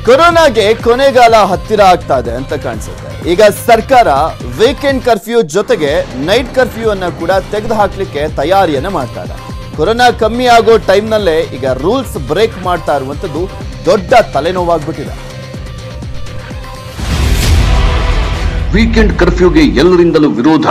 ಕೊರೋನಾಗೆ ಕೊನೆಗಾಲ ಹತ್ತಿರ ಆಗ್ತಾ ಇದೆ ಅಂತ ಕಾಣಿಸುತ್ತೆ ಈಗ ಸರ್ಕಾರ ವೀಕೆಂಡ್ ಕರ್ಫ್ಯೂ ಜೊತೆಗೆ ನೈಟ್ ಕರ್ಫ್ಯೂ ಅನ್ನ ಕೂಡ ತೆಗೆದು ಹಾಕ್ಲಿಕ್ಕೆ ತಯಾರಿಯನ್ನ ಮಾಡ್ತಾ ಇದೆ ಕೊರೋನಾ ಕಮ್ಮಿ ಆಗೋ ಟೈಮ್ನಲ್ಲೇ ಈಗ ರೂಲ್ಸ್ ಬ್ರೇಕ್ ಮಾಡ್ತಾ ಇರುವಂತದ್ದು ದೊಡ್ಡ ತಲೆನೋವಾಗ್ಬಿಟ್ಟಿದೆ ವೀಕೆಂಡ್ ಕರ್ಫ್ಯೂಗೆ ಎಲ್ಲರಿಂದಲೂ ವಿರೋಧ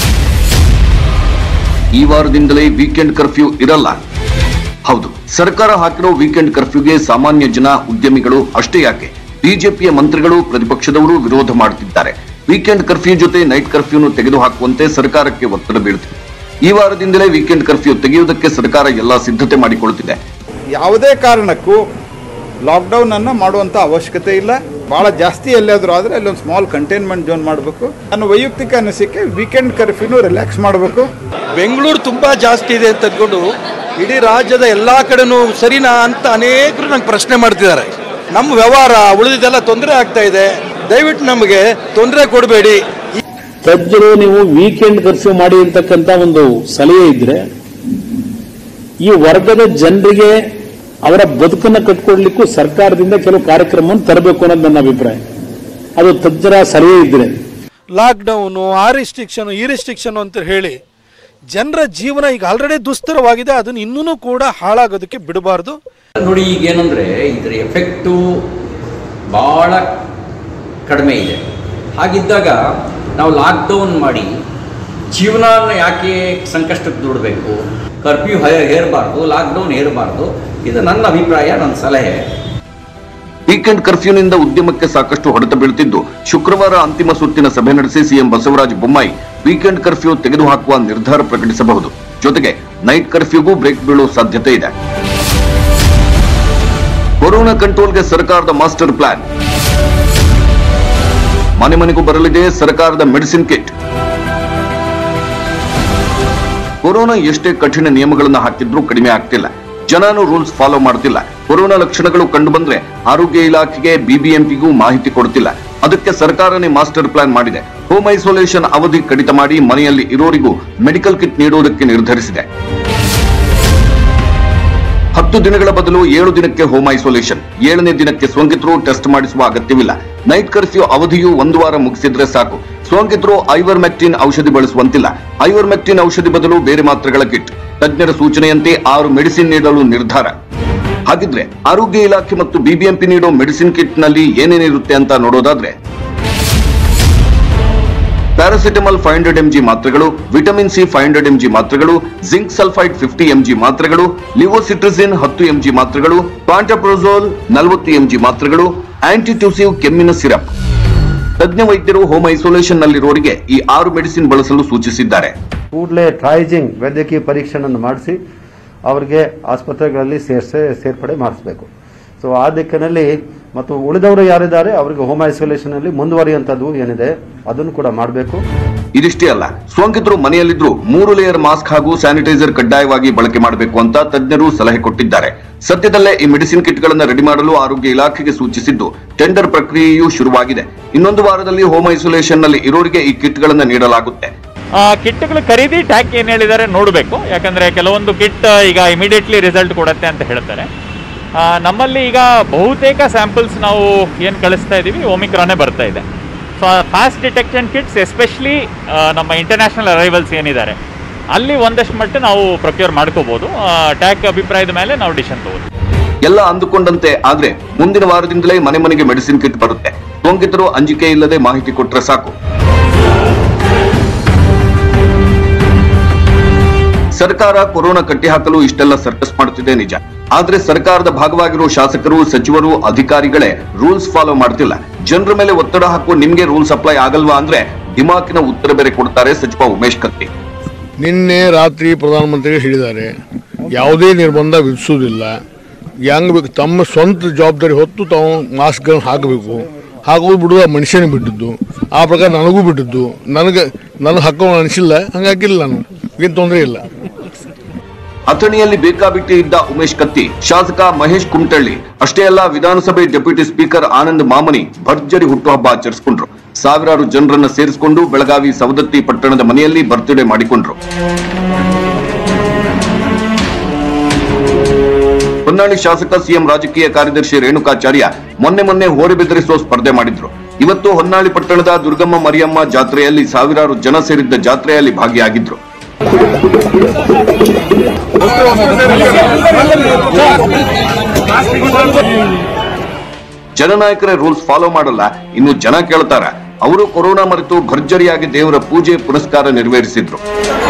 ಈ ವಾರದಿಂದಲೇ ವೀಕೆಂಡ್ ಕರ್ಫ್ಯೂ ಇರಲ್ಲ ಹೌದು ಸರ್ಕಾರ ಹಾಕಿರೋ ವೀಕೆಂಡ್ ಕರ್ಫ್ಯೂಗೆ ಸಾಮಾನ್ಯ ಜನ ಉದ್ಯಮಿಗಳು ಅಷ್ಟೇ ಯಾಕೆ ಬಿಜೆಪಿಯ ಮಂತ್ರಿಗಳು ಪ್ರತಿಪಕ್ಷದವರು ವಿರೋಧ ಮಾಡುತ್ತಿದ್ದಾರೆ ವೀಕೆಂಡ್ ಕರ್ಫ್ಯೂ ಜೊತೆ ನೈಟ್ ಕರ್ಫ್ಯೂನು ತೆಗೆದುಹಾಕುವಂತೆ ಸರ್ಕಾರಕ್ಕೆ ಒತ್ತಡ ಬೀಳುತ್ತಿದೆ ಈ ವಾರದಿಂದಲೇ ವೀಕೆಂಡ್ ಕರ್ಫ್ಯೂ ತೆಗೆಯುವುದಕ್ಕೆ ಸರ್ಕಾರ ಎಲ್ಲಾ ಸಿದ್ಧತೆ ಮಾಡಿಕೊಳ್ಳುತ್ತಿದೆ ಯಾವುದೇ ಕಾರಣಕ್ಕೂ ಲಾಕ್ಡೌನ್ ಅನ್ನು ಮಾಡುವಂಥ ಅವಶ್ಯಕತೆ ಇಲ್ಲ ಭಾಳ ಜಾಸ್ತಿ ಎಲ್ಲಾದರೂ ಆದರೆ ಅಲ್ಲೊಂದು ಸ್ಮಾಲ್ ಕಂಟೈನ್ಮೆಂಟ್ ಝೋನ್ ಮಾಡಬೇಕು ನನ್ನ ವೈಯಕ್ತಿಕ ಅನಿಸಿಕೆ ವೀಕೆಂಡ್ ಕರ್ಫ್ಯೂನು ರಿಲ್ಯಾಕ್ಸ್ ಮಾಡಬೇಕು ಬೆಂಗಳೂರು ತುಂಬ ಜಾಸ್ತಿ ಇದೆ ಅಂತ ಅಂದ್ಕೊಂಡು ಇಡೀ ರಾಜ್ಯದ ಎಲ್ಲ ಕಡೆನೂ ಸರಿನಾ ಅಂತ ಅನೇಕರು ನಂಗೆ ಪ್ರಶ್ನೆ ಮಾಡ್ತಿದ್ದಾರೆ ನಮ್ಮ ವ್ಯವಹಾರ ಉಳಿದಿದ್ದೆಲ್ಲ ತೊಂದರೆ ಆಗ್ತಾ ಇದೆ ದಯವಿಟ್ಟು ನಮಗೆ ತೊಂದರೆ ಕೊಡಬೇಡಿ ತಜ್ಞರು ನೀವು ವೀಕೆಂಡ್ ಕರ್ಫ್ಯೂ ಮಾಡಿ ಅಂತಕ್ಕಂಥ ಒಂದು ಸಲಹೆ ಇದ್ರೆ ಈ ವರ್ಗದ ಜನರಿಗೆ ಅವರ ಬದುಕನ್ನು ಕಟ್ಕೊಡ್ಲಿಕ್ಕೂ ಸರ್ಕಾರದಿಂದ ಕೆಲವು ಕಾರ್ಯಕ್ರಮವನ್ನು ತರಬೇಕು ಅನ್ನೋದು ನನ್ನ ಅಭಿಪ್ರಾಯ ಅದು ತಜ್ಞರ ಸಲಹೆ ಇದ್ರೆ ಲಾಕ್ಡೌನು ಆ ರಿಸ್ಟ್ರಿಕ್ಷನ್ ಈ ರಿಸ್ಟ್ರಿಕ್ಷನ್ ಅಂತ ಹೇಳಿ ಜನರ ಜೀವನ ಈಗ ಆಲ್ರೆಡಿ ದುಸ್ತರವಾಗಿದೆ ಅದನ್ನು ಇನ್ನೂ ಕೂಡ ಹಾಳಾಗೋದಕ್ಕೆ ಬಿಡಬಾರ್ದು ನೋಡಿ ಈಗ ಏನಂದರೆ ಇದರ ಎಫೆಕ್ಟು ಭಾಳ ಕಡಿಮೆ ಇದೆ ಹಾಗಿದ್ದಾಗ ನಾವು ಲಾಕ್ಡೌನ್ ಮಾಡಿ ಜೀವನನ ಯಾಕೆ ಸಂಕಷ್ಟಕ್ಕೆ ದುಡಬೇಕು ಕರ್ಫ್ಯೂ ಹೇರಬಾರ್ದು ಲಾಕ್ಡೌನ್ ಹೇರಬಾರ್ದು ಇದು ನನ್ನ ಅಭಿಪ್ರಾಯ ನನ್ನ ಸಲಹೆ ವೀಕೆಂಡ್ ಕರ್ಫ್ಯೂನಿಂದ ಉದ್ಯಮಕ್ಕೆ ಸಾಕಷ್ಟು ಹೊಡೆತ ಬೀಳುತ್ತಿದ್ದು ಶುಕ್ರವಾರ ಅಂತಿಮ ಸುತ್ತಿನ ಸಭೆ ನಡೆಸಿ CM Basavaraja Bommai weekend curfew ತೆಗೆದುಹಾಕುವ ನಿರ್ಧಾರ ಪ್ರಕಟಿಸಬಹುದು ಜೊತೆಗೆ ನೈಟ್ ಕರ್ಫ್ಯೂಗೂ ಬ್ರೇಕ್ ಬೀಳುವ ಸಾಧ್ಯತೆ ಇದೆ ಕೊರೋನಾ ಕಂಟ್ರೋಲ್ಗೆ ಸರ್ಕಾರದ ಮಾಸ್ಟರ್ ಪ್ಲಾನ್ ಮನೆ ಮನೆಗೂ ಬರಲಿದೆ ಸರ್ಕಾರದ ಮೆಡಿಸಿನ್ ಕಿಟ್ ಕೊರೋನಾ ಎಷ್ಟೇ ಕಠಿಣ ನಿಯಮಗಳನ್ನು ಹಾಕಿದ್ರೂ ಕಡಿಮೆ ಆಗ್ತಿಲ್ಲ ಜನನು ರೂಲ್ಸ್ ಫಾಲೋ ಮಾಡ್ತಿಲ್ಲ ಕೊರೋನಾ ಲಕ್ಷಣಗಳು ಕಂಡು ಬಂದ್ರೆ ಆರೋಗ್ಯ ಇಲಾಖೆಗೆ ಬಿಬಿಎಂಪಿಗೂ ಮಾಹಿತಿ ಕೊಡ್ತಿಲ್ಲ ಅದಕ್ಕೆ ಸರ್ಕಾರನೇ ಮಾಸ್ಟರ್ ಪ್ಲಾನ್ ಮಾಡಿದೆ ಹೋಮ್ ಐಸೋಲೇಷನ್ ಅವಧಿ ಕಡಿತ ಮಾಡಿ ಮನೆಯಲ್ಲಿ ಇರೋರಿಗೂ ಮೆಡಿಕಲ್ ಕಿಟ್ ನೀಡುವುದಕ್ಕೆ ನಿರ್ಧರಿಸಿದೆ ಹತ್ತು ದಿನಗಳ ಬದಲು ಏಳು ದಿನಕ್ಕೆ ಹೋಮ್ ಐಸೋಲೇಷನ್ ಏಳನೇ ದಿನಕ್ಕೆ ಸೋಂಕಿತರು ಟೆಸ್ಟ್ ಮಾಡಿಸುವ ಅಗತ್ಯವಿಲ್ಲ ನೈಟ್ ಕರ್ಫ್ಯೂ ಅವಧಿಯು ಒಂದು ವಾರ ಮುಗಿಸಿದ್ರೆ ಸಾಕು ಸೋಂಕಿತರು ಐವರ್ಮೆಕ್ಟಿನ್ ಔಷಧಿ ಬಳಸುವಂತಿಲ್ಲ ಐವರ್ಮೆಕ್ಟಿನ್ ಔಷಧಿ ಬದಲು ಬೇರೆ ಮಾತ್ರೆಗಳ ಕಿಟ್ ತಜ್ಞರ ಸೂಚನೆಯಂತೆ ಆರು ಮೆಡಿಸಿನ್ ನೀಡಲು ನಿರ್ಧಾರ ಹಾಗಿದ್ರೆ ಆರೋಗ್ಯ ಇಲಾಖೆ ಮತ್ತು ಬಿಬಿಎಂಪಿ ನೀಡೋ ಮೆಡಿಸಿನ್ ಕಿಟ್ ನಲ್ಲಿ ಏನೇನಿರುತ್ತೆ ಅಂತ ನೋಡೋದಾದ್ರೆ ಪ್ಯಾರಾಸಿಟಮಾಲ್ ಫೈವ್ ಹಂಡ್ರೆಡ್ ಎಂಜಿ ಮಾತ್ರೆಗಳು vitamin C five hundred mg ಮಾತ್ರೆಗಳು ಜಿಂಕ್ ಸಲ್ಫೈಡ್ ಫಿಫ್ಟಿ ಎಂಜಿ ಮಾತ್ರೆಗಳು ಲಿವೋಸಿಟ್ರಿಸಿನ್ ಹತ್ತು ಎಂಜಿ ಮಾತ್ರೆಗಳು ಪಾಂಟಪ್ರೋಸೋಲ್ ನಲವತ್ತು ಎಂಜಿ ಮಾತ್ರೆಗಳು ಆಂಟಿಟ್ಯೂಸಿವ್ ಕೆಮ್ಮಿನ ಸಿರಪ್ ತಜ್ಞ ವೈದ್ಯರು ಹೋಮ್ ಐಸೋಲೇಷನ್ ನಲ್ಲಿರುವವರಿಗೆ ಈ ಆರು ಮೆಡಿಸಿನ್ ಬಳಸಲು ಸೂಚಿಸಿದ್ದಾರೆ ಕೂಡಲೇ ಟ್ರೈಜಿಂಗ್ ವೈದ್ಯಕೀಯ ಪರೀಕ್ಷೆಯನ್ನು ಮಾಡಿಸಿ ಅವರಿಗೆ ಆಸ್ಪತ್ರೆಗಳಲ್ಲಿ ಸೇರ್ಸೆ ಸೇರ್ಪಡೆ ಮಾಡಿಸಬೇಕು ಸೊ ಆ ದಿಕ್ಕಿನಲ್ಲಿ ಮತ್ತು ಉಳಿದವರು ಯಾರಿದ್ದಾರೆ ಅವರಿಗೆ ಹೋಮ್ ಐಸೋಲೇಷನ್ ಅಲ್ಲಿ ಮುಂದುವರಿಯುವಂಥದ್ದು ಏನಿದೆ ಅದನ್ನು ಕೂಡ ಮಾಡಬೇಕು ಇದಿಷ್ಟೇ ಅಲ್ಲ ಸೋಂಕಿತರು ಮನೆಯಲ್ಲಿದ್ರು ಮೂರು ಲೇಯರ್ ಮಾಸ್ಕ್ ಹಾಗೂ ಸ್ಯಾನಿಟೈಸರ್ ಕಡ್ಡಾಯವಾಗಿ ಬಳಕೆ ಮಾಡಬೇಕು ಅಂತ ತಜ್ಞರು ಸಲಹೆ ಕೊಟ್ಟಿದ್ದಾರೆ ಸದ್ಯದಲ್ಲೇ ಈ ಮೆಡಿಸಿನ್ ಕಿಟ್ಗಳನ್ನು ರೆಡಿ ಮಾಡಲು ಆರೋಗ್ಯ ಇಲಾಖೆಗೆ ಸೂಚಿಸಿದ್ದು ಟೆಂಡರ್ ಪ್ರಕ್ರಿಯೆಯೂ ಶುರುವಾಗಿದೆ ಇನ್ನೊಂದು ವಾರದಲ್ಲಿ ಹೋಮ್ ಐಸೋಲೇಷನ್ ನಲ್ಲಿ ಇರೋರಿಗೆ ಈ ಕಿಟ್ಗಳನ್ನು ನೀಡಲಾಗುತ್ತೆ ಆ, ಕಿಟ್ಗಳು ಖರೀದಿ ಟ್ಯಾಕ್ ಏನು ಹೇಳಿದ್ದಾರೆ ನೋಡಬೇಕು ಯಾಕಂದರೆ ಕೆಲವೊಂದು ಕಿಟ್ ಈಗ ಇಮಿಡಿಯೇಟ್ಲಿ ರಿಸಲ್ಟ್ ಕೊಡುತ್ತೆ ಅಂತ ಹೇಳ್ತಾರೆ ಆ, ನಮ್ಮಲ್ಲಿ ಈಗ ಬಹುತೇಕ ಸ್ಯಾಂಪಲ್ಸ್ ನಾವು ಏನು ಕಳಿಸ್ತಾ ಇದ್ದೀವಿ ಒಮಿಕ್ರಾನೇ ಬರ್ತಾ ಇದೆ so fast detection kits especially ನಮ್ಮ ಇಂಟರ್ನ್ಯಾಷನಲ್ ಅರೈವಲ್ಸ್ ಏನಿದ್ದಾರೆ ಅಲ್ಲಿ ಒಂದಷ್ಟು ಮಟ್ಟ ನಾವು ಪ್ರೊಕ್ಯೂರ್ ಮಾಡ್ಕೋಬೋದು ಟ್ಯಾಕ್ ಅಭಿಪ್ರಾಯದ ಮೇಲೆ ನಾವು ಡಿಸಿಷನ್ ತಗೋದು ಎಲ್ಲ ಅಂದುಕೊಂಡಂತೆ ಆದ್ರೆ ಮುಂದಿನ ವಾರದಿಂದಲೇ ಮನೆ ಮನೆಗೆ ಮೆಡಿಸಿನ್ ಕಿಟ್ ಬರುತ್ತೆ ಸೋಂಕಿತರು ಅಂಜಿಕೆ ಇಲ್ಲದೆ ಮಾಹಿತಿ ಕೊಟ್ರೆ ಸಾಕು ಸರ್ಕಾರ ಕೊರೋನಾ ಕಟ್ಟಿಹಾಕಲು ಇಷ್ಟೆಲ್ಲ ಸರ್ಕಸ್ ಮಾಡುತ್ತಿದೆ ನಿಜ ಆದ್ರೆ ಸರ್ಕಾರದ ಭಾಗವಾಗಿರುವ ಶಾಸಕರು ಸಚಿವರು ಅಧಿಕಾರಿಗಳೇ ರೂಲ್ಸ್ ಫಾಲೋ ಮಾಡ್ತಿಲ್ಲ ಜನರ ಮೇಲೆ ಒತ್ತಡ ಹಾಕುವ ನಿಮ್ಗೆ ರೂಲ್ಸ್ ಅಪ್ಲೈ ಆಗಲ್ವಾ ಅಂದ್ರೆ ದಿಮಾಕಿನ ಉತ್ತರ ಬೇರೆ ಕೊಡ್ತಾರೆ ಸಚಿವ ಉಮೇಶ್ ಕತ್ತಿ ನಿನ್ನೆ ರಾತ್ರಿ ಪ್ರಧಾನಮಂತ್ರಿ ಹೇಳಿದ್ದಾರೆ ಯಾವುದೇ ನಿರ್ಬಂಧ ವಿಧಿಸುವುದಿಲ್ಲ ಹೆಂಗ್ ಬೇಕು ತಮ್ಮ ಸ್ವಂತ ಜವಾಬ್ದಾರಿ ಹೊತ್ತು ತಾವು ಮಾಸ್ಕ್ಗಳನ್ನ ಹಾಕಬೇಕು ಹಾಕೋದು ಬಿಡೋದು ಆ ಮನುಷ್ಯನಿಗೆ ಬಿಟ್ಟಿದ್ದು ಆ ಪ್ರಕಾರ ನನಗೂ ಬಿಟ್ಟಿದ್ದು ನನಗೆ ನನಗೆ ಹಾಕೋ ಅನಿಸಿಲ್ಲ ಹಂಗೆ ಹಾಕಿಲ್ಲ ನಾನು ಏನು ತೊಂದರೆ ಇಲ್ಲ ಅಥಣಿಯಲ್ಲಿ ಬೇಕಾಬಿಟ್ಟಿ ಇದ್ದ ಉಮೇಶ್ ಕತ್ತಿ ಶಾಸಕ ಮಹೇಶ್ ಕುಮಟಳ್ಳಿ ಅಷ್ಟೇ ಅಲ್ಲ ವಿಧಾನಸಭೆ ಡೆಪ್ಯೂಟಿ ಸ್ಪೀಕರ್ ಆನಂದ್ ಮಾಮನಿ ಭರ್ಜರಿ ಹುಟ್ಟುಹಬ್ಬ ಆಚರಿಸಿಕೊಂಡ್ರು ಸಾವಿರಾರು ಜನರನ್ನ ಸೇರಿಸಿಕೊಂಡು ಬೆಳಗಾವಿ ಸವದತ್ತಿ ಪಟ್ಟಣದ ಮನೆಯಲ್ಲಿ ಬರ್ತ್ಡೇ ಮಾಡಿಕೊಂಡ್ರು ಹೊನ್ನಾಳಿ ಶಾಸಕ ಸಿಎಂ ರಾಜಕೀಯ ಕಾರ್ಯದರ್ಶಿ ರೇಣುಕಾಚಾರ್ಯ ಮೊನ್ನೆ ಮೊನ್ನೆ ಹೋರಿ ಬೆದರಿಸುವ ಸ್ಪರ್ಧೆ ಮಾಡಿದ್ರು ಇವತ್ತು ಹೊನ್ನಾಳಿ ಪಟ್ಟಣದ ದುರ್ಗಮ್ಮ ಮರಿಯಮ್ಮ ಜಾತ್ರೆಯಲ್ಲಿ ಸಾವಿರಾರು ಜನ ಸೇರಿದ್ದ ಜಾತ್ರೆಯಲ್ಲಿ ಭಾಗಿಯಾಗಿದ್ರು ಜನನಾಯಕರೇ ರೂಲ್ಸ್ ಫಾಲೋ ಮಾಡಲ್ಲ ಇನ್ನು ಜನ ಕೇಳ್ತಾರ ಅವರು ಕೊರೋನಾ ಮರೆತು ಭರ್ಜರಿಯಾಗಿ ದೇವರ ಪೂಜೆ ಪುರಸ್ಕಾರ ನೆರವೇರಿಸಿದ್ರು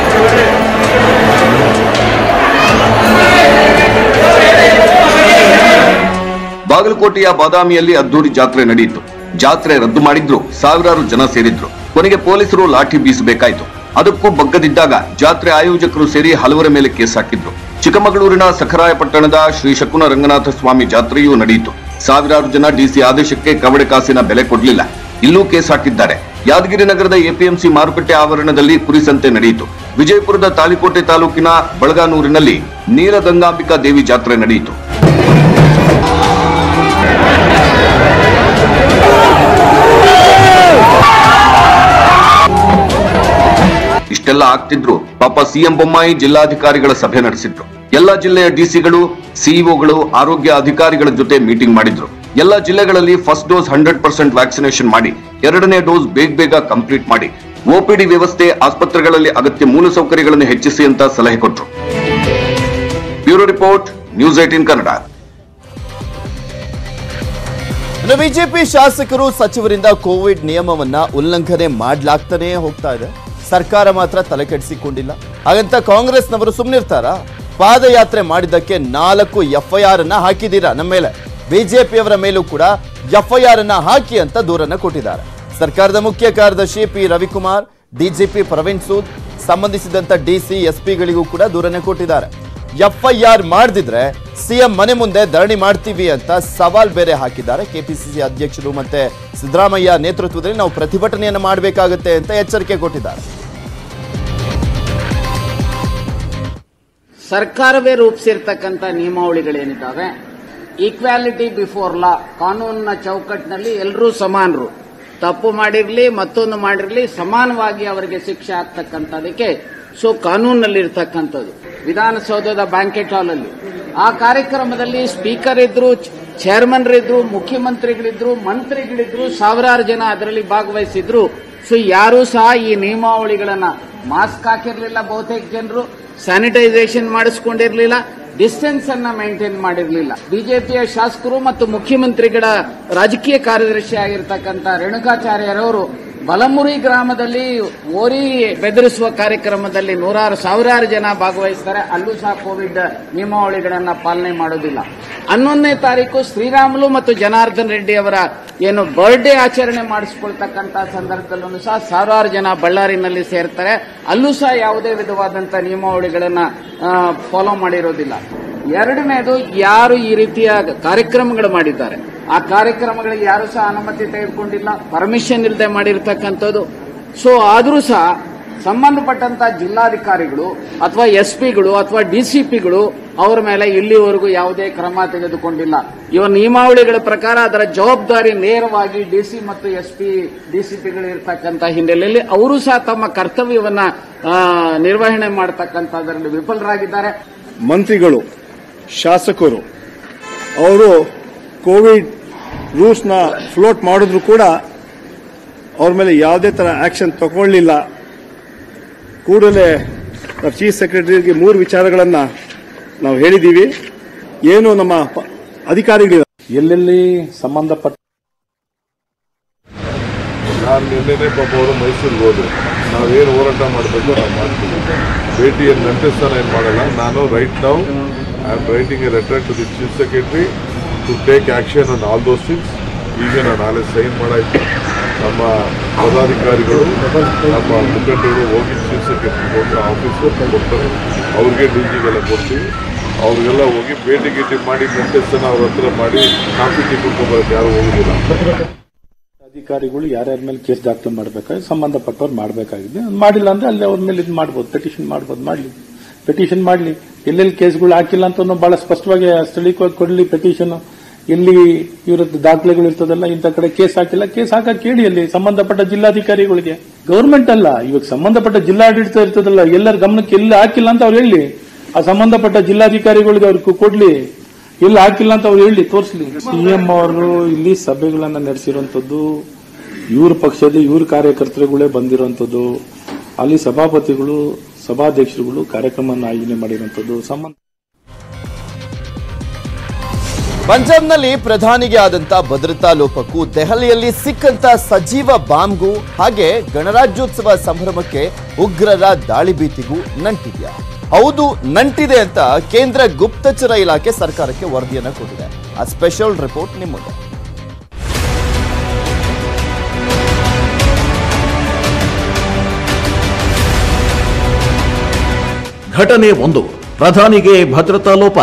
ಬಾಗಲಕೋಟೆಯ ಬಾದಾಮಿಯಲ್ಲಿ ಅದ್ದೂರಿ ಜಾತ್ರೆ ನಡೆಯಿತು ಜಾತ್ರೆ ರದ್ದು ಮಾಡಿದ್ರು ಸಾವಿರಾರು ಜನ ಸೇರಿದ್ರು ಕೊನೆಗೆ ಪೊಲೀಸರು ಲಾಠಿ ಬೀಸಬೇಕಾಯ್ತು ಅದಕ್ಕೂ ಬಗ್ಗದಿದ್ದಾಗ ಜಾತ್ರೆ ಆಯೋಜಕರು ಸೇರಿ ಹಲವರ ಮೇಲೆ ಕೇಸ್ ಹಾಕಿದ್ರು ಚಿಕ್ಕಮಗಳೂರಿನ ಸಖರಾಯಪಟ್ಟಣದ ಶ್ರೀ ಶಕುನ ರಂಗನಾಥ ಸ್ವಾಮಿ ಜಾತ್ರೆಯೂ ನಡೆಯಿತು ಸಾವಿರಾರು ಜನ ಡಿಸಿ ಆದೇಶಕ್ಕೆ ಕವಡೆ ಕಾಸಿನ ಬೆಲೆ ಕೊಡಲಿಲ್ಲ ಇಲ್ಲೂ ಕೇಸ್ ಹಾಕಿದ್ದಾರೆ ಯಾದಗಿರಿ ನಗರದ ಎಪಿಎಂಸಿ ಮಾರುಕಟ್ಟೆ ಆವರಣದಲ್ಲಿ ಕುರಿ ಸಂತೆ ನಡೆಯಿತು ವಿಜಯಪುರದ ತಾಳಿಕೋಟೆ ತಾಲೂಕಿನ ಬಳಗಾನೂರಿನಲ್ಲಿ ನೀಲಗಂಗಾಂಬಿಕಾ ದೇವಿ ಜಾತ್ರೆ ನಡೆಯಿತು ಇಷ್ಟೆಲ್ಲ ಆಗ್ತಿದ್ರು ಪಾಪ ಸಿಎಂ ಬೊಮ್ಮಾಯಿ ಜಿಲ್ಲಾಧಿಕಾರಿಗಳ ಸಭೆ ನಡೆಸಿದ್ರು ಎಲ್ಲಾ ಜಿಲ್ಲೆಯ ಡಿಸಿಗಳು ಸಿಇಒಗಳು ಆರೋಗ್ಯ ಅಧಿಕಾರಿಗಳ ಜೊತೆ ಮೀಟಿಂಗ್ ಮಾಡಿದ್ರು ಎಲ್ಲಾ ಜಿಲ್ಲೆಗಳಲ್ಲಿ first dose hundred percent vaccination ಮಾಡಿ ಎರಡನೇ ಡೋಸ್ ಬೇಗ ಬೇಗ ಕಂಪ್ಲೀಟ್ ಮಾಡಿ ಒಪಿಡಿ ವ್ಯವಸ್ಥೆ ಆಸ್ಪತ್ರೆಗಳಲ್ಲಿ ಅಗತ್ಯ ಮೂಲಸೌಕರ್ಯಗಳನ್ನು ಹೆಚ್ಚಿಸಿ ಅಂತ ಸಲಹೆ ಕೊಟ್ರು bureau report news eighteen Kannada ಇನ್ನು ಬಿಜೆಪಿ ಶಾಸಕರು ಸಚಿವರಿಂದ ಕೋವಿಡ್ ನಿಯಮವನ್ನ ಉಲ್ಲಂಘನೆ ಮಾಡ್ಲಾಗ್ತಾನೇ ಹೋಗ್ತಾ ಇದೆ ಸರ್ಕಾರ ಮಾತ್ರ ತಲೆ ಕೆಡಿಸಿಕೊಂಡಿಲ್ಲ ಹಾಗಂತ ಕಾಂಗ್ರೆಸ್ನವರು ಸುಮ್ಮನಿರ್ತಾರಾ ಪಾದಯಾತ್ರೆ ಮಾಡಿದ್ದಕ್ಕೆ ನಾಲ್ಕು ಎಫ್ಐಆರ್ ಅನ್ನ ಹಾಕಿದ್ದೀರಾ ನಮ್ಮ ಮೇಲೆ ಬಿಜೆಪಿಯವರ ಮೇಲೂ ಕೂಡ ಎಫ್ಐಆರ್ ಅನ್ನ ಹಾಕಿ ಅಂತ ದೂರನ್ನ ಕೊಟ್ಟಿದ್ದಾರೆ ಸರ್ಕಾರದ ಮುಖ್ಯ ಕಾರ್ಯದರ್ಶಿ ಪಿ ರವಿಕುಮಾರ್ ಡಿಜಿಪಿ ಪ್ರವೀಣ್ ಸೂದ್ ಸಂಬಂಧಿಸಿದಂತ ಡಿಸಿ ಎಸ್ಪಿಗಳಿಗೂ ಕೂಡ ದೂರನ್ನ ಕೊಟ್ಟಿದ್ದಾರೆ ಎಫ್ಐಆರ್ ಮಾಡದಿದ್ರೆ ಸಿಎಂ ಮನೆ ಮುಂದೆ ಧರಣಿ ಮಾಡ್ತೀವಿ ಅಂತ ಸವಾಲ್ ಬೇರೆ ಹಾಕಿದ್ದಾರೆ ಕೆಪಿಸಿಸಿ ಅಧ್ಯಕ್ಷರು ಮತ್ತೆ ಸಿದ್ದರಾಮಯ್ಯ ನೇತೃತ್ವದಲ್ಲಿ ನಾವು ಪ್ರತಿಭಟನೆಯನ್ನು ಮಾಡಬೇಕಾಗುತ್ತೆ ಅಂತ ಎಚ್ಚರಿಕೆ ಕೊಟ್ಟಿದ್ದಾರೆ ಸರ್ಕಾರವೇ ರೂಪಿಸಿರ್ತಕ್ಕಂಥ ನಿಯಮಾವಳಿಗಳೇನಿದ್ದಾವೆ ಈಕ್ವಾಲಿಟಿ ಬಿಫೋರ್ ಲಾ ಕಾನೂನಿನ ಚೌಕಟ್ಟಿನಲ್ಲಿ ಎಲ್ಲರೂ ಸಮಾನರು ತಪ್ಪು ಮಾಡಿರಲಿ ಮತ್ತೊಂದು ಮಾಡಿರಲಿ ಸಮಾನವಾಗಿ ಅವರಿಗೆ ಶಿಕ್ಷೆ ಆಗ್ತಕ್ಕಂಥದಕ್ಕೆ ಸೊ ಕಾನೂನಲ್ಲಿರ್ತಕ್ಕಂಥದ್ದು ವಿಧಾನಸೌಧದ ಬ್ಯಾಂಕೆಟ್ ಹಾಲಲ್ಲಿ ಆ ಕಾರ್ಯಕ್ರಮದಲ್ಲಿ ಸ್ಪೀಕರ್ ಇದ್ರು ಚೇರ್ಮನ್ ಇದ್ರು ಮುಖ್ಯಮಂತ್ರಿಗಳಿದ್ರು ಮಂತ್ರಿಗಳಿದ್ರು ಸಾವಿರಾರು ಜನ ಅದರಲ್ಲಿ ಭಾಗವಹಿಸಿದ್ರು ಸೊ ಯಾರೂ ಸಹ ಈ ನಿಯಮಾವಳಿಗಳನ್ನ ಮಾಸ್ಕ್ ಹಾಕಿರ್ಲಿಲ್ಲ ಬಹುತೇಕ ಜನರು ಸ್ಯಾನಿಟೈಸೇಷನ್ ಮಾಡಿಸ್ಕೊಂಡಿರ್ಲಿಲ್ಲ ಡಿಸ್ಟೆನ್ಸ್ ಅನ್ನ ಮೇಂಟೈನ್ ಮಾಡಿರಲಿಲ್ಲ ಬಿಜೆಪಿಯ ಶಾಸಕರು ಮತ್ತು ಮುಖ್ಯಮಂತ್ರಿಗಳ ರಾಜಕೀಯ ಕಾರ್ಯದರ್ಶಿ ಆಗಿರ್ತಕ್ಕಂಥ ರೇಣುಕಾಚಾರ್ಯರವರು ಬಲಮುರಿ ಗ್ರಾಮದಲ್ಲಿ ಓರಿ ಬೆದರಿಸುವ ಕಾರ್ಯಕ್ರಮದಲ್ಲಿ ನೂರಾರು ಸಾವಿರಾರು ಜನ ಭಾಗವಹಿಸ್ತಾರೆ ಅಲ್ಲೂ ಸಹ ಕೋವಿಡ್ ನಿಯಮಾವಳಿಗಳನ್ನ ಪಾಲನೆ ಮಾಡೋದಿಲ್ಲ ಹನ್ನೊಂದನೇ ತಾರೀಕು ಶ್ರೀರಾಮುಲು ಮತ್ತು ಜನಾರ್ದನ್ ರೆಡ್ಡಿ ಅವರ ಏನು ಬರ್ಡೇ ಆಚರಣೆ ಮಾಡಿಸ್ಕೊಳ್ತಕ್ಕಂಥ ಸಂದರ್ಭದಲ್ಲೂ ಸಹ ಸಾವಿರಾರು ಜನ ಬಳ್ಳಾರಿನಲ್ಲಿ ಸೇರ್ತಾರೆ ಅಲ್ಲೂ ಸಹ ಯಾವುದೇ ವಿಧವಾದಂಥ ನಿಯಮಾವಳಿಗಳನ್ನ ಫಾಲೋ ಮಾಡಿರೋದಿಲ್ಲ ಎರಡನೇದು ಯಾರು ಈ ರೀತಿಯ ಕಾರ್ಯಕ್ರಮಗಳು ಮಾಡಿದ್ದಾರೆ ಆ ಕಾರ್ಯಕ್ರಮಗಳಿಗೆ ಯಾರು ಸಹ ಅನುಮತಿ ತೆಗೆದುಕೊಂಡಿಲ್ಲ ಪರ್ಮಿಷನ್ ಇಲ್ಲದೆ ಮಾಡಿರ್ತಕ್ಕಂಥದ್ದು ಸೊ ಆದರೂ ಸಹ ಸಂಬಂಧಪಟ್ಟಂತ ಜಿಲ್ಲಾಧಿಕಾರಿಗಳು ಅಥವಾ ಎಸ್ ಪಿಗಳು ಅಥವಾ ಡಿಸಿಪಿಗಳು ಅವರ ಮೇಲೆ ಇಲ್ಲಿವರೆಗೂ ಯಾವುದೇ ಕ್ರಮ ತೆಗೆದುಕೊಂಡಿಲ್ಲ ಇವ ನಿಯಮಾವಳಿಗಳ ಪ್ರಕಾರ ಅದರ ಜವಾಬ್ದಾರಿ ನೇರವಾಗಿ ಡಿಸಿ ಮತ್ತು ಎಸ್ ಪಿ ಡಿಸಿಪಿಗಳು ಇರತಕ್ಕಂತ ಹಿನ್ನೆಲೆಯಲ್ಲಿ ಅವರು ಸಹ ತಮ್ಮ ಕರ್ತವ್ಯವನ್ನ ಆ, ನಿರ್ವಹಣೆ ಮಾಡತಕ್ಕಂಥದ್ರಲ್ಲಿ ವಿಫಲರಾಗಿದ್ದಾರೆ ಮಂತ್ರಿಗಳು ಶಾಸಕರು ಅವರು ಕೋವಿಡ್ ರೂಲ್ಸ್ನ ಫ್ಲೋಟ್ ಮಾಡಿದ್ರು ಕೂಡ ಅವ್ರ ಮೇಲೆ ಯಾವುದೇ ಥರ ಆಕ್ಷನ್ ತಗೊಳ್ಳಿಲ್ಲ ಕೂಡಲೇ ಚೀಫ್ ಸೆಕ್ರೆಟರಿಗೆ ಮೂರು ವಿಚಾರಗಳನ್ನು ನಾವು ಹೇಳಿದ್ದೀವಿ ಏನು ನಮ್ಮ ಪ- ಅಧಿಕಾರಿಗಳಿಲ್ಲ ಎಲ್ಲೆಲ್ಲಿ ಸಂಬಂಧಪಟ್ಟ ನಾನು ನಿನ್ನೆನೇ ಪಾಪ ಅವರು ಮೈಸೂರಿಗೆ ಹೋದ್ರು ನಾವೇನು ಹೋರಾಟ ಮಾಡಬೇಕು ನಾವು ಮಾಡ್ತೀವಿ ಭೇಟಿಯನ್ನು ನಂಟಿಸ್ತಾನೆ ಏನು ಮಾಡಲ್ಲ ನಾನು ರೈಟ್ ನಾವು I am writing a letter to the chief secretary to take action on all those things ಈಗ ನಾನು ನಾಳೆ ಸೈನ್ ಮಾಡಾಯ್ತು ನಮ್ಮ ಪದಾಧಿಕಾರಿಗಳು ನಮ್ಮ ಮುಖಂಡರು ಹೋಗಿ ಚೀಫ್ ಸೆಕ್ರೆಟರಿ ಹೋಗಿ ಆಫೀಸ್ಗೆ ಕೊಡ್ತಾರೆ ಅವ್ರಿಗೆ ಡಿ ಜಿಗೆಲ್ಲ ಕೊಡ್ತೀವಿ ಅವ್ರಿಗೆಲ್ಲ ಹೋಗಿ ಭೇಟಿ ಗೀಟಿ ಮಾಡಿ ನಂಟಿಸ್ತಾನೆ ಅವ್ರ ಹತ್ರ ಮಾಡಿ ಕಾಫಿ ಟೀ ಕುಡ್ಕೊಂಬರಕ್ಕೆ ಯಾರು ಹೋಗುದಿಲ್ಲ ಅಧಿಕಾರಿಗಳು ಯಾರ್ಯಾರ ಮೇಲೆ ಕೇಸ್ ದಾಖಲು ಮಾಡಬೇಕಾದ್ರೆ ಸಂಬಂಧಪಟ್ಟವ್ರು ಮಾಡಬೇಕಾಗಿದೆ ಮಾಡಿಲ್ಲ ಅಂದ್ರೆ ಅಲ್ಲಿ ಅವ್ರ ಮೇಲೆ ಇದು ಮಾಡ್ಬೋದು ಪೆಟಿಷನ್ ಮಾಡ್ಬೋದು ಮಾಡಲಿ ಪೆಟಿಷನ್ ಮಾಡಲಿ ಎಲ್ಲೆಲ್ಲಿ ಕೇಸ್ಗಳು ಹಾಕಿಲ್ಲ ಅಂತ ಬಹಳ ಸ್ಪಷ್ಟವಾಗಿ ಸ್ಥಳೀಯವಾಗಿ ಕೊಡಲಿ ಪೆಟಿಷನ್ ಎಲ್ಲಿ ಇವ್ರದ್ದು ದಾಖಲೆಗಳು ಇರ್ತದಲ್ಲ ಇಂಥ ಕಡೆ ಕೇಸ್ ಹಾಕಿಲ್ಲ ಕೇಸ್ ಹಾಕಕ್ ಕೇಳಿ ಅಲ್ಲಿ ಸಂಬಂಧಪಟ್ಟ ಜಿಲ್ಲಾಧಿಕಾರಿಗಳಿಗೆ ಗೌರ್ಮೆಂಟ್ ಅಲ್ಲ ಇವಾಗ ಸಂಬಂಧಪಟ್ಟ ಜಿಲ್ಲಾಡಳಿತ ಇರ್ತದಲ್ಲ ಎಲ್ಲರ ಗಮನಕ್ಕೆ ಎಲ್ಲಿ ಹಾಕಿಲ್ಲ ಅಂತ ಅವ್ರು ಹೇಳಿ ಆ ಸಂಬಂಧಪಟ್ಟ ಜಿಲ್ಲಾಧಿಕಾರಿಗಳಿಗೆ ಅವ್ರಿಗೆ ಕೊಡ್ಲಿ ಇಲ್ಲ ಹಾಕಿಲ್ಲ ಅಂತ ಅವ್ರು ಹೇಳಿ ತೋರಿಸ್ಲಿ ಸಿಎಂ ಅವರು ಇಲ್ಲಿ ಸಭೆಗಳನ್ನ ನಡೆಸಿರುವಂತದ್ದು ಇವ್ರ ಪಕ್ಷದ ಇವ್ರ ಕಾರ್ಯಕರ್ತರುಗಳೇ ಬಂದಿರುವಂತದ್ದು ಅಲ್ಲಿ ಸಭಾಪತಿಗಳು ಸಭಾಧ್ಯಕ್ಷರುಗಳು ಕಾರ್ಯಕ್ರಮ ಆಯೋಜನೆ ಮಾಡಿರುವಂತದ್ದು ಸಂಬಂಧ ಪಂಜಾಬ್ನಲ್ಲಿ ಪ್ರಧಾನಿಗೆ ಆದಂತ ಭದ್ರತಾ ಲೋಪಕ್ಕೂ ದೆಹಲಿಯಲ್ಲಿ ಸಿಕ್ಕಂತ ಸಜೀವ ಬಾಂಬ್ಗೂ ಹಾಗೆ ಗಣರಾಜ್ಯೋತ್ಸವ ಸಂಭ್ರಮಕ್ಕೆ ಉಗ್ರರ ದಾಳಿ ಭೀತಿಗೂ ನಂಟಿದ್ಯಾ ಹೌದು ನಂಟಿದೆ ಅಂತ ಕೇಂದ್ರ ಗುಪ್ತಚರ ಇಲಾಖೆ ಸರ್ಕಾರಕ್ಕೆ ವರದಿಯನ್ನ ಕೊಟ್ಟಿದೆ ಆ ಸ್ಪೆಷಲ್ ರಿಪೋರ್ಟ್ ನಿಮ್ಮ ಮುಂದೆ ಘಟನೆ ಒಂದು ಪ್ರಧಾನಿಗೆ ಭದ್ರತಾ ಲೋಪ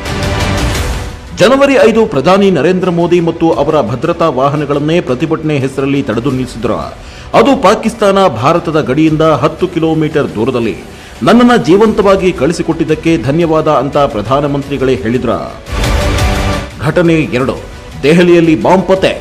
ಜನವರಿ ಐದು ಪ್ರಧಾನಿ ನರೇಂದ್ರ ಮೋದಿ ಮತ್ತು ಅವರ ಭದ್ರತಾ ವಾಹನಗಳನ್ನೇ ಪ್ರತಿಭಟನೆ ಹೆಸರಲ್ಲಿ ತಡೆದು ನಿಲ್ಲಿಸಿದ್ರು ಅದು ಪಾಕಿಸ್ತಾನ ಭಾರತದ ಗಡಿಯಿಂದ ಹತ್ತು ಕಿಲೋಮೀಟರ್ ದೂರದಲ್ಲಿ ನನ್ನನ್ನ ಜೀವಂತವಾಗಿ ಕಳಿಸಿಕೊಟ್ಟಿದ್ದಕ್ಕೆ ಧನ್ಯವಾದ ಅಂತ ಪ್ರಧಾನಮಂತ್ರಿಗಳೇ ಹೇಳಿದ್ರ ಘಟನೆ ಎರಡು ದೆಹಲಿಯಲ್ಲಿ ಬಾಂಬ್ ಪತ್ತೆ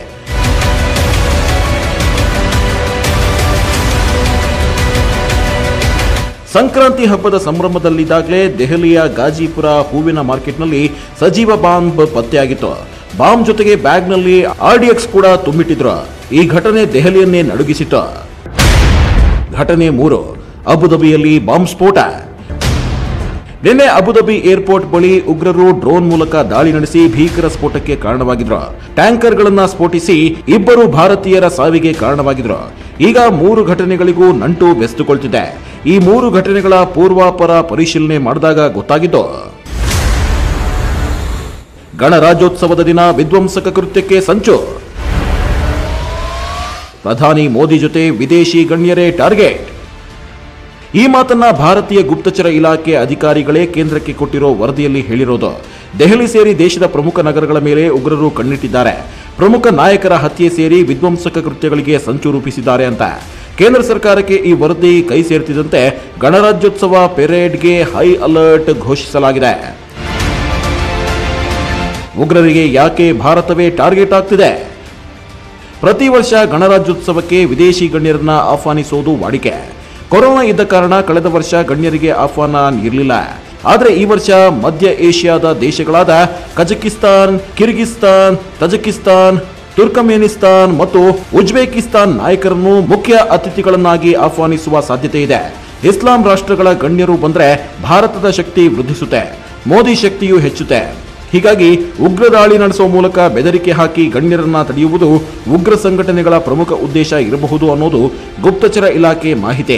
ಸಂಕ್ರಾಂತಿ ಹಬ್ಬದ ಸಂಭ್ರಮದಲ್ಲಿದ್ದಾಗಲೇ ದೆಹಲಿಯ ಗಾಜಿಪುರ ಹೂವಿನ ಮಾರ್ಕೆಟ್ನಲ್ಲಿ ಸಜೀವ ಬಾಂಬ್ ಪತ್ತೆಯಾಗಿತ್ತು ಬಾಂಬ್ ಜೊತೆಗೆ ಬ್ಯಾಗ್ನಲ್ಲಿ ಆರ್ಡಿಎಕ್ಸ್ ಕೂಡ ತುಂಬಿಟ್ಟಿದ್ರು ಈ ಘಟನೆ ದೆಹಲಿಯನ್ನೇ ನಡುಗಿಸಿತ್ತು ಘಟನೆ ಮೂರು ಅಬುದಾಬಿಯಲ್ಲಿ ಬಾಂಬ್ ಸ್ಫೋಟ ನಿನ್ನೆ ಅಬುದಾಬಿ ಏರ್ಪೋರ್ಟ್ ಬಳಿ ಉಗ್ರರು ಡ್ರೋನ್ ಮೂಲಕ ದಾಳಿ ನಡೆಸಿ ಭೀಕರ ಸ್ಫೋಟಕ್ಕೆ ಕಾರಣವಾಗಿದ್ರು ಟ್ಯಾಂಕರ್ಗಳನ್ನ ಸ್ಫೋಟಿಸಿ ಇಬ್ಬರು ಭಾರತೀಯರ ಸಾವಿಗೆ ಕಾರಣವಾಗಿದ್ರು ಈಗ ಮೂರು ಘಟನೆಗಳಿಗೂ ನಂಟು ಬೆಸ್ತುಕೊಳ್ತಿದೆ ಈ ಮೂರು ಘಟನೆಗಳ ಪೂರ್ವಾಪರ ಪರಿಶೀಲನೆ ಮಾಡಿದಾಗ ಗೊತ್ತಾಗಿದ್ದು ಗಣರಾಜ್ಯೋತ್ಸವದ ದಿನ ವಿಧ್ವಂಸಕ ಕೃತ್ಯಕ್ಕೆ ಸಂಚು ಪ್ರಧಾನಿ ಮೋದಿ ಜೊತೆ ವಿದೇಶಿ ಗಣ್ಯರೇ ಟಾರ್ಗೆಟ್ ಈ ಮಾತನ್ನ ಭಾರತೀಯ ಗುಪ್ತಚರ ಇಲಾಖೆ ಅಧಿಕಾರಿಗಳೇ ಕೇಂದ್ರಕ್ಕೆ ಕೊಟ್ಟಿರೋ ವರದಿಯಲ್ಲಿ ಹೇಳಿರೋದು ದೆಹಲಿ ಸೇರಿ ದೇಶದ ಪ್ರಮುಖ ನಗರಗಳ ಮೇಲೆ ಉಗ್ರರು ಕಣ್ಣಿಟ್ಟಿದ್ದಾರೆ ಪ್ರಮುಖ ನಾಯಕರ ಹತ್ಯೆ ಸೇರಿ ವಿಧ್ವಂಸಕ ಕೃತ್ಯಗಳಿಗೆ ಸಂಚು ರೂಪಿಸಿದ್ದಾರೆ ಅಂತ ಕೇಂದ್ರ ಸರ್ಕಾರಕ್ಕೆ ಈ ವರದಿ ಕೈ ಸೇರ್ತಿದ್ದಂತೆ ಗಣರಾಜ್ಯೋತ್ಸವ ಪೆರೇಡ್ಗೆ ಹೈ ಅಲರ್ಟ್ ಘೋಷಿಸಲಾಗಿದೆ ಉಗ್ರರಿಗೆ ಯಾಕೆ ಭಾರತವೇ ಟಾರ್ಗೆಟ್ ಆಗ್ತಿದೆ ಪ್ರತಿ ವರ್ಷ ಗಣರಾಜ್ಯೋತ್ಸವಕ್ಕೆ ವಿದೇಶಿ ಗಣ್ಯರನ್ನ ಆಹ್ವಾನಿಸೋದು ವಾಡಿಕೆ ಕೊರೋನಾ ಇದ್ದ ಕಾರಣ ಕಳೆದ ವರ್ಷ ಗಣ್ಯರಿಗೆ ಆಹ್ವಾನ ಇರಲಿಲ್ಲ ಆದರೆ ಈ ವರ್ಷ ಮಧ್ಯ ಏಷ್ಯಾದ ದೇಶಗಳಾದ ಕಜಕಿಸ್ತಾನ್ ಕಿರ್ಗಿಸ್ತಾನ್ ತಜಕಿಸ್ತಾನ್ ತುರ್ಕಮೇನಿಸ್ತಾನ್ ಮತ್ತು ಉಜ್ಬೇಕಿಸ್ತಾನ್ ನಾಯಕರನ್ನು ಮುಖ್ಯ ಅತಿಥಿಗಳನ್ನಾಗಿ ಆಹ್ವಾನಿಸುವ ಸಾಧ್ಯತೆ ಇದೆ ಇಸ್ಲಾಂ ರಾಷ್ಟ್ರಗಳ ಗಣ್ಯರು ಬಂದ್ರೆ ಭಾರತದ ಶಕ್ತಿ ವೃದ್ಧಿಸುತ್ತೆ ಮೋದಿ ಶಕ್ತಿಯೂ ಹೆಚ್ಚುತ್ತೆ ಹೀಗಾಗಿ ಉಗ್ರ ದಾಳಿ ನಡೆಸುವ ಮೂಲಕ ಬೆದರಿಕೆ ಹಾಕಿ ಗಣ್ಯರನ್ನ ತಡೆಯುವುದು ಉಗ್ರ ಸಂಘಟನೆಗಳ ಪ್ರಮುಖ ಉದ್ದೇಶ ಇರಬಹುದು ಅನ್ನೋದು ಗುಪ್ತಚರ ಇಲಾಖೆ ಮಾಹಿತಿ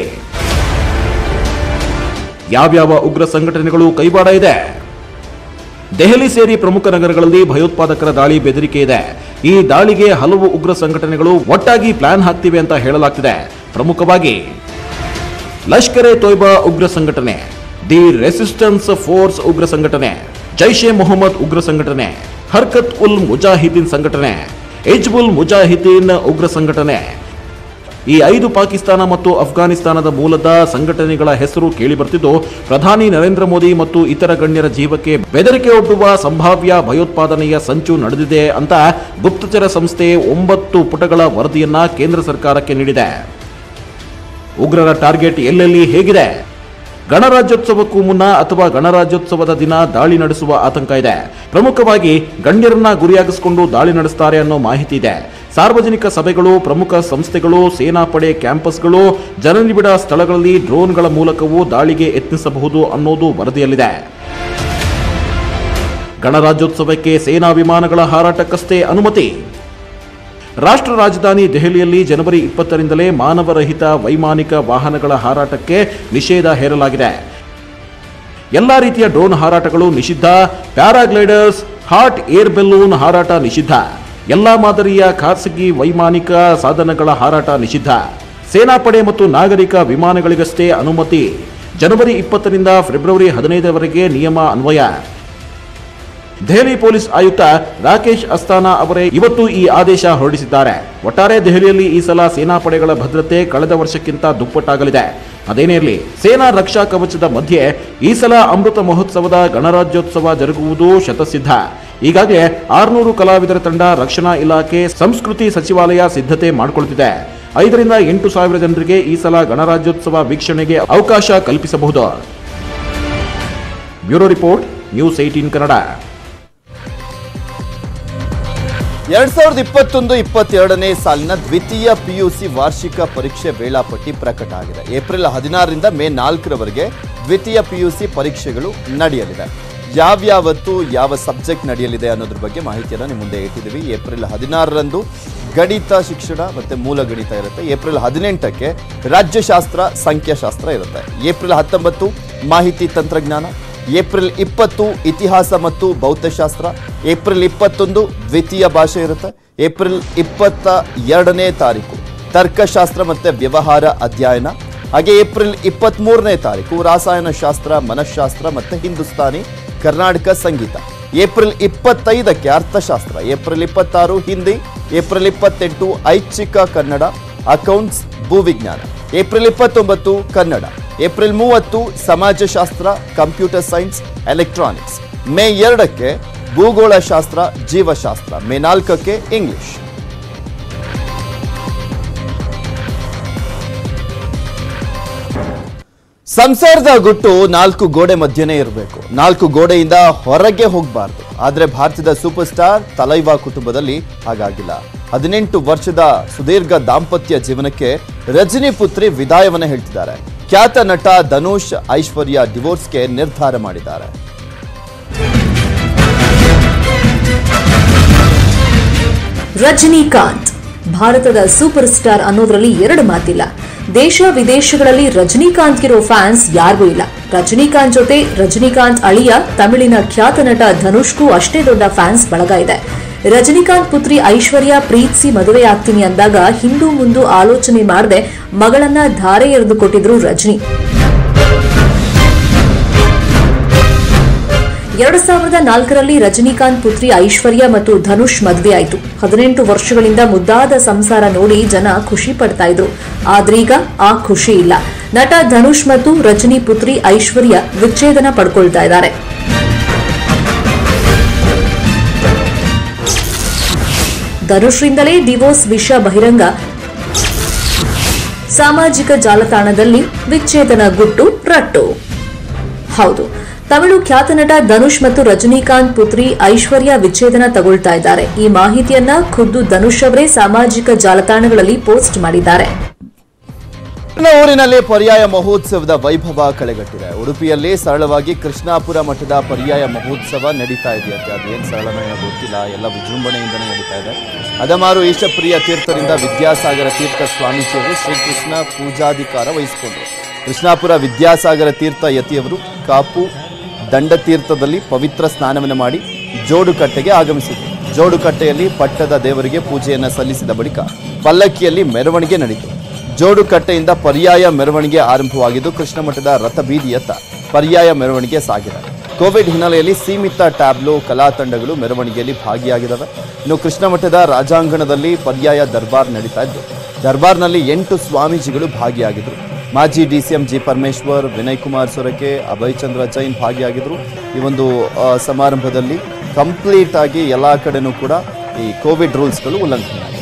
ಯಾವ್ಯಾವ ಉಗ್ರ ಸಂಘಟನೆಗಳು ಕೈವಾಡ ಇದೆ ದೆಹಲಿ ಸೇರಿ ಪ್ರಮುಖ ನಗರಗಳಲ್ಲಿ ಭಯೋತ್ಪಾದಕರ ದಾಳಿ ಬೆದರಿಕೆ ಇದೆ ಈ ದಾಳಿಗೆ ಹಲವು ಉಗ್ರ ಸಂಘಟನೆಗಳು ಒಟ್ಟಾಗಿ ಪ್ಲಾನ್ ಹಾಕ್ತಿವೆ ಅಂತ ಹೇಳಲಾಗ್ತಿದೆ ಪ್ರಮುಖವಾಗಿ ಲಷ್ಕರ್ ಎ ತೊಯ್ಬಾ ಉಗ್ರ ಸಂಘಟನೆ ದಿ ರೆಸಿಸ್ಟೆನ್ಸ್ ಫೋರ್ಸ್ ಉಗ್ರ ಸಂಘಟನೆ ಜೈಷ್ ಎ ಮೊಹಮ್ಮದ್ ಉಗ್ರ ಸಂಘಟನೆ ಹರ್ಕತ್ ಉಲ್ ಮುಜಾಹಿದೀನ್ ಸಂಘಟನೆ ಹಿಜ್ಬುಲ್ ಮುಜಾಹಿದೀನ್ ಉಗ್ರ ಸಂಘಟನೆ ಈ ಐದು ಪಾಕಿಸ್ತಾನ ಮತ್ತು ಅಫ್ಘಾನಿಸ್ತಾನದ ಮೂಲದ ಸಂಘಟನೆಗಳ ಹೆಸರು ಕೇಳಿಬರ್ತಿದ್ದು ಪ್ರಧಾನಿ ನರೇಂದ್ರ ಮೋದಿ ಮತ್ತು ಇತರ ಗಣ್ಯರ ಜೀವಕ್ಕೆ ಬೆದರಿಕೆ ಒಡ್ಡುವ ಸಂಭಾವ್ಯ ಭಯೋತ್ಪಾದನೆಯ ಸಂಚು ನಡೆದಿದೆ ಅಂತ ಗುಪ್ತಚರ ಸಂಸ್ಥೆ ಒಂಬತ್ತು ಪುಟಗಳ ವರದಿಯನ್ನ ಕೇಂದ್ರ ಸರ್ಕಾರಕ್ಕೆ ನೀಡಿದೆ ಉಗ್ರರ ಟಾರ್ಗೆಟ್ ಎಲ್ಲೆಲ್ಲಿ ಹೇಗಿದೆ ಗಣರಾಜ್ಯೋತ್ಸವಕ್ಕೂ ಮುನ್ನ ಅಥವಾ ಗಣರಾಜ್ಯೋತ್ಸವದ ದಿನ ದಾಳಿ ನಡೆಸುವ ಆತಂಕ ಇದೆ ಪ್ರಮುಖವಾಗಿ ಗಣ್ಯರನ್ನ ಗುರಿಯಾಗಿಸಿಕೊಂಡು ದಾಳಿ ನಡೆಸ್ತಾರೆ ಅನ್ನೋ ಮಾಹಿತಿ ಇದೆ ಸಾರ್ವಜನಿಕ ಸಭೆಗಳು ಪ್ರಮುಖ ಸಂಸ್ಥೆಗಳು ಸೇನಾಪಡೆ ಕ್ಯಾಂಪಸ್ಗಳು ಜನನಿಬಿಡ ಸ್ಥಳಗಳಲ್ಲಿ ಡ್ರೋನ್ಗಳ ಮೂಲಕವೂ ದಾಳಿಗೆ ಯತ್ನಿಸಬಹುದು ಅನ್ನೋದು ವರದಿಯಲ್ಲಿದೆ ಗಣರಾಜ್ಯೋತ್ಸವಕ್ಕೆ ಸೇನಾ ವಿಮಾನಗಳ ಹಾರಾಟಕ್ಕಷ್ಟೇ ಅನುಮತಿ ರಾಷ್ಟ್ರ ರಾಜಧಾನಿ ದೆಹಲಿಯಲ್ಲಿ ಜನವರಿ ಇಪ್ಪತ್ತರಿಂದಲೇ ಮಾನವರಹಿತ ವೈಮಾನಿಕ ವಾಹನಗಳ ಹಾರಾಟಕ್ಕೆ ನಿಷೇಧ ಹೇರಲಾಗಿದೆ ಎಲ್ಲಾ ರೀತಿಯ ಡ್ರೋನ್ ಹಾರಾಟಗಳು ನಿಷಿದ್ಧ ಪ್ಯಾರಾಗ್ಲೈಡರ್ಸ್ ಹಾಟ್ ಏರ್ ಬೆಲೂನ್ ಹಾರಾಟ ನಿಷಿದ್ಧ ಎಲ್ಲಾ ಮಾದರಿಯ ಖಾಸಗಿ ವೈಮಾನಿಕ ಸಾಧನಗಳ ಹಾರಾಟ ನಿಷಿದ್ಧ ಸೇನಾಪಡೆ ಮತ್ತು ನಾಗರಿಕ ವಿಮಾನಗಳಿಗಷ್ಟೇ ಅನುಮತಿ ಜನವರಿ ಇಪ್ಪತ್ತರಿಂದ ಫೆಬ್ರವರಿ ಹದಿನೈದರವರೆಗೆ ನಿಯಮ ಅನ್ವಯ ದೆಹಲಿ ಪೊಲೀಸ್ ಆಯುಕ್ತ ರಾಕೇಶ್ ಅಸ್ತಾನಾ ಅವರೇ ಇವತ್ತು ಈ ಆದೇಶ ಹೊರಡಿಸಿದ್ದಾರೆ ಒಟ್ಟಾರೆ ದೆಹಲಿಯಲ್ಲಿ ಈ ಸಲ ಸೇನಾಪಡೆಗಳ ಭದ್ರತೆ ಕಳೆದ ವರ್ಷಕ್ಕಿಂತ ದುಪ್ಪಟ್ಟಾಗಲಿದೆ ಅದೇನೇ ಇರಲಿ ಸೇನಾ ರಕ್ಷಾ ಕವಚದ ಮಧ್ಯೆ ಈ ಸಲ ಅಮೃತ ಮಹೋತ್ಸವದ ಗಣರಾಜ್ಯೋತ್ಸವ ಜರುಗುವುದು ಶತಸಿದ್ಧ ಈಗಾಗಲೇ ಆರುನೂರು ಕಲಾವಿದರ ತಂಡ ರಕ್ಷಣಾ ಇಲಾಖೆ ಸಂಸ್ಕೃತಿ ಸಚಿವಾಲಯ ಸಿದ್ಧತೆ ಮಾಡಿಕೊಳ್ತಿದೆ ಐದರಿಂದ ಎಂಟು ಸಾವಿರ ಜನರಿಗೆ ಈ ಸಲ ಗಣರಾಜ್ಯೋತ್ಸವ ವೀಕ್ಷಣೆಗೆ ಅವಕಾಶ ಕಲ್ಪಿಸಬಹುದು bureau report news eighteen Kannada ಎರಡ್ ಸಾವಿರದ ಇಪ್ಪತ್ತೊಂದು ಇಪ್ಪತ್ತೆರಡನೇ ಸಾಲಿನ ದ್ವಿತೀಯ ಪಿಯುಸಿ ವಾರ್ಷಿಕ ಪರೀಕ್ಷೆ ವೇಳಾಪಟ್ಟಿ ಪ್ರಕಟ ಆಗಿದೆ ಏಪ್ರಿಲ್ ಹದಿನಾರರಿಂದ ಮೇ ನಾಲ್ಕರವರೆಗೆ ದ್ವಿತೀಯ ಪಿಯುಸಿ ಪರೀಕ್ಷೆಗಳು ನಡೆಯಲಿದೆ ಯಾವ್ಯಾವತ್ತು ಯಾವ ಸಬ್ಜೆಕ್ಟ್ ನಡೆಯಲಿದೆ ಅನ್ನೋದ್ರ ಬಗ್ಗೆ ಮಾಹಿತಿಯನ್ನು ನಿಮ್ಮ ಮುಂದೆ ಇಟ್ಟಿದ್ದೀವಿ ಏಪ್ರಿಲ್ ಹದಿನಾರರಂದು ಗಣಿತ ಶಿಕ್ಷಣ ಮತ್ತು ಮೂಲ ಗಣಿತ ಇರುತ್ತೆ ಏಪ್ರಿಲ್ ಹದಿನೆಂಟಕ್ಕೆ ರಾಜ್ಯಶಾಸ್ತ್ರ ಸಂಖ್ಯಾಶಾಸ್ತ್ರ ಇರುತ್ತೆ ಏಪ್ರಿಲ್ ಹತ್ತೊಂಬತ್ತು ಮಾಹಿತಿ ತಂತ್ರಜ್ಞಾನ ಏಪ್ರಿಲ್ ಇಪ್ಪತ್ತು ಇತಿಹಾಸ ಮತ್ತು ಭೌತಶಾಸ್ತ್ರ ಏಪ್ರಿಲ್ ಇಪ್ಪತ್ತೊಂದು ದ್ವಿತೀಯ ಭಾಷೆ ಇರುತ್ತೆ ಏಪ್ರಿಲ್ ಇಪ್ಪತ್ತ ಎರಡನೇ ತಾರೀಕು ತರ್ಕಶಾಸ್ತ್ರ ಮತ್ತು ವ್ಯವಹಾರ ಅಧ್ಯಯನ ಹಾಗೆ ಏಪ್ರಿಲ್ ಇಪ್ಪತ್ತ್ಮೂರನೇ ತಾರೀಕು ರಾಸಾಯನಶಾಸ್ತ್ರ ಮನಃಶಾಸ್ತ್ರ ಮತ್ತು ಹಿಂದೂಸ್ತಾನಿ ಕರ್ನಾಟಕ ಸಂಗೀತ ಏಪ್ರಿಲ್ ಇಪ್ಪತ್ತೈದಕ್ಕೆ ಅರ್ಥಶಾಸ್ತ್ರ ಏಪ್ರಿಲ್ ಇಪ್ಪತ್ತಾರು ಹಿಂದಿ ಏಪ್ರಿಲ್ ಇಪ್ಪತ್ತೆಂಟು ಐಚ್ಛಿಕ ಕನ್ನಡ ಅಕೌಂಟ್ಸ್ ಭೂವಿಜ್ಞಾನ ಏಪ್ರಿಲ್ ಇಪ್ಪತ್ತೊಂಬತ್ತು ಕನ್ನಡ ಏಪ್ರಿಲ್ ಮೂವತ್ತು ಸಮಾಜಶಾಸ್ತ್ರ ಕಂಪ್ಯೂಟರ್ ಸೈನ್ಸ್ ಎಲೆಕ್ಟ್ರಾನಿಕ್ಸ್ ಮೇ ಎರಡಕ್ಕೆ ಭೂಗೋಳಶಾಸ್ತ್ರ ಜೀವಶಾಸ್ತ್ರ ಮೇ ನಾಲ್ಕಕ್ಕೆ ಇಂಗ್ಲಿಷ್ ಸಂಸಾರದ ಗುಟ್ಟು ನಾಲ್ಕು ಗೋಡೆ ಮಧ್ಯನೇ ಇರಬೇಕು ನಾಲ್ಕು ಗೋಡೆಯಿಂದ ಹೊರಗೆ ಹೋಗಬಾರ್ದು ಆದರೆ ಭಾರತದ ಸೂಪರ್ ಸ್ಟಾರ್ ತಲೈವಾ ಕುಟುಂಬದಲ್ಲಿ ಹಾಗಾಗಿಲ್ಲ ಹದಿನೆಂಟು ವರ್ಷದ ಸುದೀರ್ಘ ದಾಂಪತ್ಯ ಜೀವನಕ್ಕೆ ರಜನಿ ಪುತ್ರಿ ವಿದಾಯವನ್ನ ಹೇಳ್ತಿದ್ದಾರೆ ಖ್ಯಾತ ನಟ ಧನುಷ್ ಐಶ್ವರ್ಯ ಡಿವೋರ್ಸ್ಗೆ ನಿರ್ಧಾರ ಮಾಡಿದ್ದಾರೆ ರಜನಿಕಾಂತ್ ಭಾರತದ ಸೂಪರ್ ಸ್ಟಾರ್ ಅನ್ನೋದ್ರಲ್ಲಿ ಎರಡು ಮಾತಿಲ್ಲ ದೇಶ ವಿದೇಶಗಳಲ್ಲಿ ರಜನಿಕಾಂತ್ಗಿರೋ ಫ್ಯಾನ್ಸ್ ಯಾರಿಗೂ ಇಲ್ಲ ರಜನಿಕಾಂತ್ ಜೊತೆ ರಜನಿಕಾಂತ್ ಅಳಿಯ ತಮಿಳಿನ ಖ್ಯಾತ ನಟ ಧನುಷ್ಗೂ ಅಷ್ಟೇ ದೊಡ್ಡ ಫ್ಯಾನ್ಸ್ ಬಳಗ ಇದೆ ರಜನಿಕಾಂತ್ ಪುತ್ರಿ ಐಶ್ವರ್ಯ ಪ್ರೀತಿಸಿ ಮದುವೆ ಆಗ್ತೀನಿ ಅಂದಾಗ ಹಿಂದೂ ಮುಂದು ಆಲೋಚನೆ ಮಾಡದೆ ಮಗಳನ್ನ ಧಾರೆ ಎರೆದು ಕೊಟ್ಟಿದ್ರು ರಜನಿ ಎರಡು ಸಾವಿರದ ನಾಲ್ಕರಲ್ಲಿ ರಜನಿಕಾಂತ್ ಪುತ್ರಿ ಐಶ್ವರ್ಯ ಮತ್ತು ಧನುಷ್ ಮದುವೆಯಾಯಿತು ಹದಿನೆಂಟು ವರ್ಷಗಳಿಂದ ಮುದ್ದಾದ ಸಂಸಾರ ನೋಡಿ ಜನ ಖುಷಿ ಪಡ್ತಾ ಇದ್ರು ಆದ್ರೀಗ ಆ ಖುಷಿ ಇಲ್ಲ ನಟ ಧನುಷ್ ಮತ್ತು ರಜನಿ ಪುತ್ರಿ ಐಶ್ವರ್ಯ ವಿಚ್ಛೇದನ ಪಡ್ಕೊಳ್ತಾ ಇದ್ದಾರೆ ಧನುಷ್ರಿಂದಲೇ ಡಿವೋರ್ಸ್ ವಿಷಯ ಬಹಿರಂಗ ಸಾಮಾಜಿಕ ಜಾಲತಾಣದಲ್ಲಿ ವಿಚ್ಛೇದನ ಗುಟ್ಟು ರಟ್ಟು ಹೌದು ತಮಿಳು ಖ್ಯಾತ ನಟ ಧನುಷ್ ಮತ್ತು ರಜನಿಕಾಂತ್ ಪುತ್ರಿ ಐಶ್ವರ್ಯ ವಿಚ್ಛೇದನ ತಗೊಳ್ತಾ ಇದ್ದಾರೆ ಈ ಮಾಹಿತಿಯನ್ನ ಖುದ್ದು ಧನುಷ್ ಅವರೇ ಸಾಮಾಜಿಕ ಜಾಲತಾಣಗಳಲ್ಲಿ ಪೋಸ್ಟ್ ಮಾಡಿದ್ದಾರೆ ನನ್ನ ಊರಿನಲ್ಲಿ ಪರ್ಯಾಯ ಮಹೋತ್ಸವದ ವೈಭವ ಕಳೆಗಟ್ಟಿದೆ ಉಡುಪಿಯಲ್ಲಿ ಸರಳವಾಗಿ ಕೃಷ್ಣಾಪುರ ಮಠದ ಪರ್ಯಾಯ ಮಹೋತ್ಸವ ನಡೀತಾ ಇದೆಯಂತೆ ಅದೇನು ಸರಳನ ಗೊತ್ತಿಲ್ಲ ಎಲ್ಲ ವಿಜೃಂಭಣೆಯಿಂದನೇ ನಡೀತಾ ಇದೆ ಅದಮಾರು ಈಶಪ್ರಿಯ ತೀರ್ಥರಿಂದ ವಿದ್ಯಾಸಾಗರ ತೀರ್ಥ ಸ್ವಾಮೀಜಿಯವರು ಶ್ರೀಕೃಷ್ಣ ಪೂಜಾಧಿಕಾರ ವಹಿಸಿಕೊಂಡರು ಕೃಷ್ಣಾಪುರ ವಿದ್ಯಾಸಾಗರ ತೀರ್ಥ ಯತಿಯವರು ಕಾಪು ದಂಡತೀರ್ಥದಲ್ಲಿ ಪವಿತ್ರ ಸ್ನಾನವನ್ನು ಮಾಡಿ ಜೋಡುಕಟ್ಟೆಗೆ ಆಗಮಿಸಿದರು ಜೋಡುಕಟ್ಟೆಯಲ್ಲಿ ಪಟ್ಟದ ದೇವರಿಗೆ ಪೂಜೆಯನ್ನು ಸಲ್ಲಿಸಿದ ಬಳಿಕ ಪಲ್ಲಕ್ಕಿಯಲ್ಲಿ ಮೆರವಣಿಗೆ ನಡೆಯಿತು ಜೋಡುಕಟ್ಟೆಯಿಂದ ಪರ್ಯಾಯ ಮೆರವಣಿಗೆ ಆರಂಭವಾಗಿದ್ದು ಕೃಷ್ಣ ಮಠದ ರಥಬೀದಿಯತ್ತ ಪರ್ಯಾಯ ಮೆರವಣಿಗೆ ಸಾಗಿದೆ ಕೋವಿಡ್ ಹಿನ್ನೆಲೆಯಲ್ಲಿ ಸೀಮಿತ ಟ್ಯಾಬ್ಲೋ ಕಲಾ ತಂಡಗಳು ಮೆರವಣಿಗೆಯಲ್ಲಿ ಭಾಗಿಯಾಗಿದ್ದಾವೆ ಇನ್ನು ಕೃಷ್ಣ ಮಠದ ರಾಜಾಂಗಣದಲ್ಲಿ ಪರ್ಯಾಯ ದರ್ಬಾರ್ ನಡೀತಾ ಇದ್ದು ದರ್ಬಾರ್ನಲ್ಲಿ ಎಂಟು ಸ್ವಾಮೀಜಿಗಳು ಭಾಗಿಯಾಗಿದ್ದರು ಮಾಜಿ D C M G Parameshwar Vinay Kumar Sorake Abhay Chandra Jain ಭಾಗಿಯಾಗಿದ್ದರು ಈ ಒಂದು ಆ, ಸಮಾರಂಭದಲ್ಲಿ ಕಂಪ್ಲೀಟ್ ಆಗಿ ಎಲ್ಲ ಕಡೆನೂ ಕೂಡ ಈ ಕೋವಿಡ್ ರೂಲ್ಸ್ಗಳು ಉಲ್ಲಂಘನೆ ಆಗಿದೆ